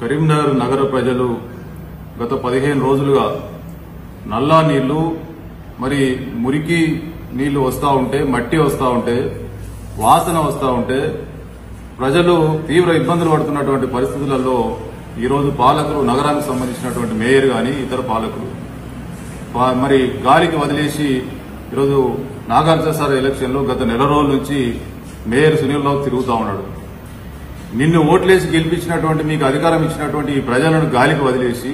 కరీంనగర్ నగర ప్రజలు గత పదిహేను రోజులుగా నల్లా నీళ్లు మరి మురికి నీళ్లు వస్తూ ఉంటే మట్టి వస్తూ ఉంటే వాసన వస్తూ ఉంటే ప్రజలు తీవ్ర ఇబ్బందులు పడుతున్నటువంటి పరిస్థితులలో ఈరోజు పాలకులు నగరానికి సంబంధించినటువంటి మేయర్ గాని ఇతర పాలకులు పా- మరి గాలికి వదిలేసి ఈరోజు నాగార్జున సార్ ఎలక్షన్ లో గత నెల రోజుల నుంచి మేయర్ సునీల్ రావు తిరుగుతా ఉన్నాడు నిన్ను ఓట్లేసి గెలిపించినటువంటి మీకు అధికారం ఇచ్చినటువంటి ఈ ప్రజలను గాలికి వదిలేసి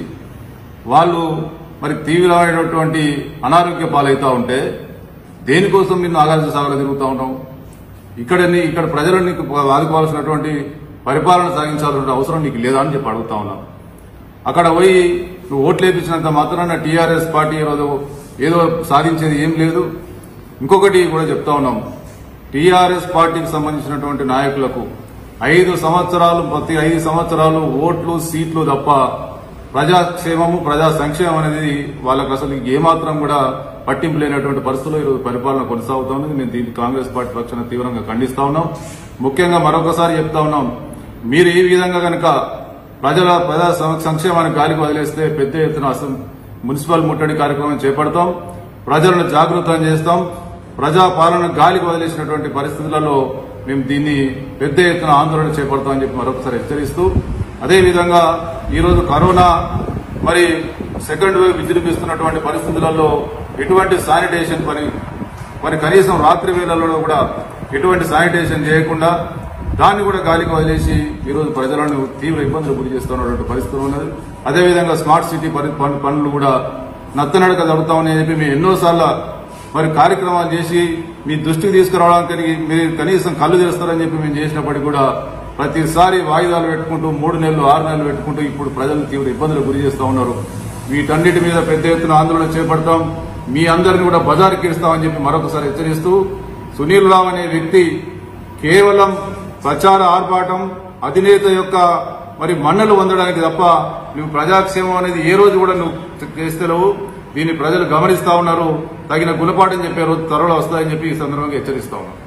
వాళ్ళు మరి తీవ్రమైనటువంటి అనారోగ్య పాలవుతా ఉంటే దేనికోసం నిన్ను నాగార్జున సాగర్ తిరుగుతా ఉన్నావు ఇక్కడ నీ- ఇక్కడ ప్రజలను నీకు ఆదుకోవాల్సినటువంటి పరిపాలన సాగించాల్సిన అవసరం నీకు లేదా అని చెప్పి అడుగుతా ఉన్నాను అక్కడ పోయి నువ్వు ఓట్లు వేయించినంత మాత్రాన టీఆర్ఎస్ పార్టీ ఈరోజు ఏదో సాధించేది ఏం లేదు ఇంకొకటి కూడా చెప్తా ఉన్నాం టీఆర్ఎస్ పార్టీకి సంబంధించినటువంటి నాయకులకు ఐదు సంవత్సరాలు ప్రతి ఐదు సంవత్సరాలు ఓట్లు సీట్లు తప్ప ప్రజాక్షేమము ప్రజా సంక్షేమం అనేది వాళ్ళకి అసలు ఏమాత్రం కూడా పట్టింపు లేనటువంటి పరిస్థితుల్లో ఈరోజు పరిపాలన కొనసాగుతా ఉన్నది మేము దీన్ని కాంగ్రెస్ పార్టీ పక్షాన తీవ్రంగా ఖండిస్తా ఉన్నాం ముఖ్యంగా మరొకసారి చెప్తా ఉన్నాం మీరు ఈ విధంగా కనుక ప్రజల ప్రజా సం- సంక్షేమానికి గాలికి వదిలేస్తే పెద్ద ఎత్తున అసలు మున్సిపల్ ముట్టడి కార్యక్రమం చేపడతాం ప్రజలను జాగృతం చేస్తాం ప్రజా పాలన గాలికి వదిలేసినటువంటి పరిస్థితులలో మేము దీన్ని పెద్ద ఎత్తున ఆందోళన చేపడతామని చెప్పి మరొకసారి హెచ్చరిస్తూ అదేవిధంగా ఈరోజు కరోనా మరి సెకండ్ వేవ్ విజృంభిస్తున్నటువంటి పరిస్థితులలో ఎటువంటి శానిటేషన్ పని మరి కనీసం రాత్రి వేళల్లో కూడా ఎటువంటి శానిటేషన్ చేయకుండా దాన్ని కూడా గాలికి వదిలేసి ఈరోజు ప్రజలను తీవ్ర ఇబ్బందులు గురి చేస్తున్నటువంటి పరిస్థితులు ఉన్నది అదేవిధంగా స్మార్ట్ సిటీ పని- పని- పనులు కూడా నత్తనడక జరుగుతామని చెప్పి మేము ఎన్నోసార్లు మరి కార్యక్రమాలు చేసి మీ దృష్టికి తీసుకురావడానికి మీరు కనీసం కళ్ళు చేస్తారని చెప్పి మేము చేసినప్పటికీ కూడా ప్రతిసారి వాయిదాలు పెట్టుకుంటూ మూడు నెలలు ఆరు నెలలు పెట్టుకుంటూ ఇప్పుడు ప్రజలు తీవ్ర ఇబ్బందులు గురి చేస్తా ఉన్నారు వీటన్నిటి మీద పెద్ద ఎత్తున ఆందోళన చేపడతాం మీ అందరిని కూడా బజారుకి ఇస్తామని చెప్పి మరొకసారి హెచ్చరిస్తూ సునీల్ రావు అనే వ్యక్తి కేవలం ప్రచార ఆర్భాటం అధినేత యొక్క మరి మన్నలు పొందడానికి తప్ప నువ్వు ప్రజాక్షేమం అనేది ఏ రోజు కూడా నువ్వు చేస్తలేవు దీన్ని ప్రజలు గమనిస్తా ఉన్నారు తగిన గుణపాఠం చెప్పే రోజు త్వరలో వస్తాయని చెప్పి ఈ సందర్భంగా హెచ్చరిస్తా ఉన్నాం